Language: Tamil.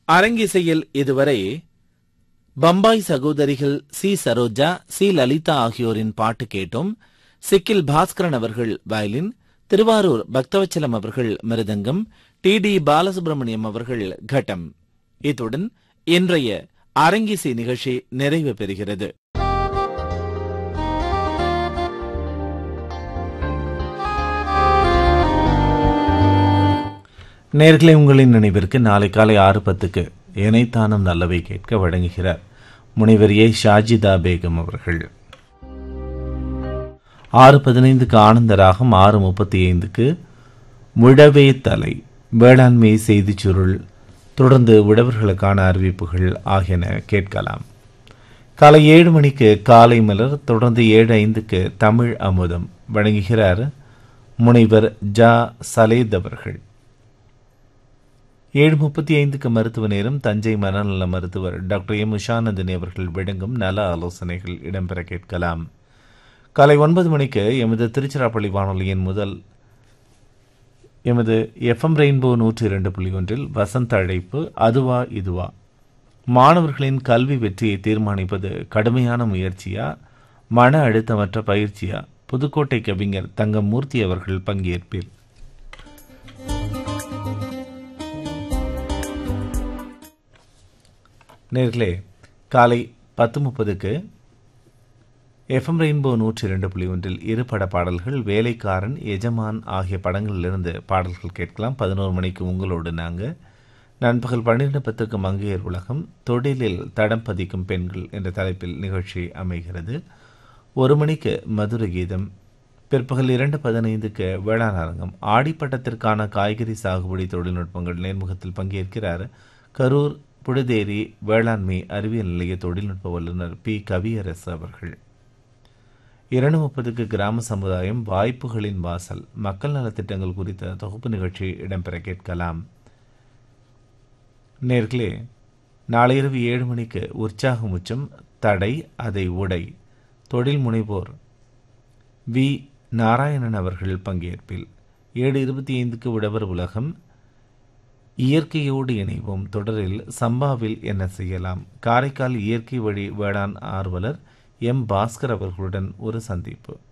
அரங்கிசையில் இதுவரை பம்பாய் சகோதரிகள் சி சரோஜா சி லலிதா ஆகியோரின் பாட்டு கேட்டோம் சிக்கில் பாஸ்கரன் அவர்கள் வயலின் திருவாரூர் பக்தவச்சலம் அவர்கள் மிருதங்கம் டி டி பாலசுப்ரமணியம் அவர்கள் கட்டம் இத்துடன் இன்றைய அரங்கிசை நிகழ்ச்சி நிறைவு பெறுகிறது நேர்களை உங்களின் நினைவிற்கு நாளை காலை ஆறு பத்துக்கு இணைத்தானம் நல்லவை கேட்க வழங்குகிறார் முனைவர் ஏ ஷாஜிதா பேகம் அவர்கள் ஆறு பதினைந்துக்கு ஆனந்த ராகம் ஆறு முப்பத்தி ஐந்துக்கு முழவே தலை வேளாண்மை செய்திச் சுருள் தொடர்ந்து உழவர்களுக்கான அறிவிப்புகள் ஆகியன கேட்கலாம் காலை ஏழு மணிக்கு காலை மலர் தொடர்ந்து ஏழு ஐந்துக்கு தமிழ் அமுதம் வழங்குகிறார் முனைவர் ஜா சலேத் அவர்கள் ஏழு முப்பத்தி ஐந்துக்கு மருத்துவ நேரம் தஞ்சை மனநல மருத்துவர் டாக்டர் எம் உஷானந்தினி அவர்கள் வழங்கும் நல ஆலோசனைகள் இடம்பெற கேட்கலாம் காலை ஒன்பது மணிக்கு எமது திருச்சிராப்பள்ளி வானொலியின் முதல் எமது எஃப்எம் ரெயின்போ நூற்றி இரண்டு புள்ளி ஒன்றில் வசந்த அழைப்பு அதுவா இதுவா மாணவர்களின் கல்வி வெற்றியை தீர்மானிப்பது கடுமையான முயற்சியா மன அழுத்தமற்ற பயிற்சியா புதுக்கோட்டை கவிஞர் தங்கமூர்த்தி அவர்கள் பங்கேற்பில் நேர்களே காலை பத்து முப்பதுக்கு எஃப்எம் ரெயின்போ நூற்றி இரண்டு புள்ளி ஒன்றில் இரு பட பாடல்கள் வேலைக்காரன் எஜமான் ஆகிய படங்களிலிருந்து பாடல்கள் கேட்கலாம் பதினோரு மணிக்கு உங்களோடு நாங்கள் நண்பகல் பன்னிரண்டு பத்துக்கு மங்கையர் உலகம் தொழிலில் தடம் பதிக்கும் பெண்கள் என்ற தலைப்பில் நிகழ்ச்சி அமைகிறது ஒரு மணிக்கு மதுர கீதம் பிற்பகல் இரண்டு பதினைந்துக்கு வேளாண் அரங்கம் ஆடிப்பட்டத்திற்கான காய்கறி சாகுபடி தொழில்நுட்பங்கள் நேர்முகத்தில் பங்கேற்கிறார் கரூர் புழுதேரி வேளாண்மை அறிவியல் நிலைய தொழில்நுட்ப வல்லுநர் பி கவியரசு அவர்கள் இரண்டு முப்பதுக்கு கிராம சமுதாயம் வாய்ப்புகளின் வாசல் மக்கள் நலத்திட்டங்கள் குறித்த தொகுப்பு நிகழ்ச்சி இடம்பெற கேட்கலாம் நேர்களே நாளை இரவு ஏழு மணிக்கு உற்சாகம் உச்சம் தடை அதை உடை தொழில் முனைவோர் வி நாராயணன் அவர்கள் பங்கேற்பில் ஏழு இருபத்தி ஐந்துக்கு உழவர் உலகம் இயற்கையோடு இணைவோம் தொடரில் சம்பாவில் என்ன செய்யலாம் காரைக்கால் இயற்கை வழி வேளாண் ஆர்வலர் எம் பாஸ்கர் அவர்களுடன் ஒரு சந்திப்பு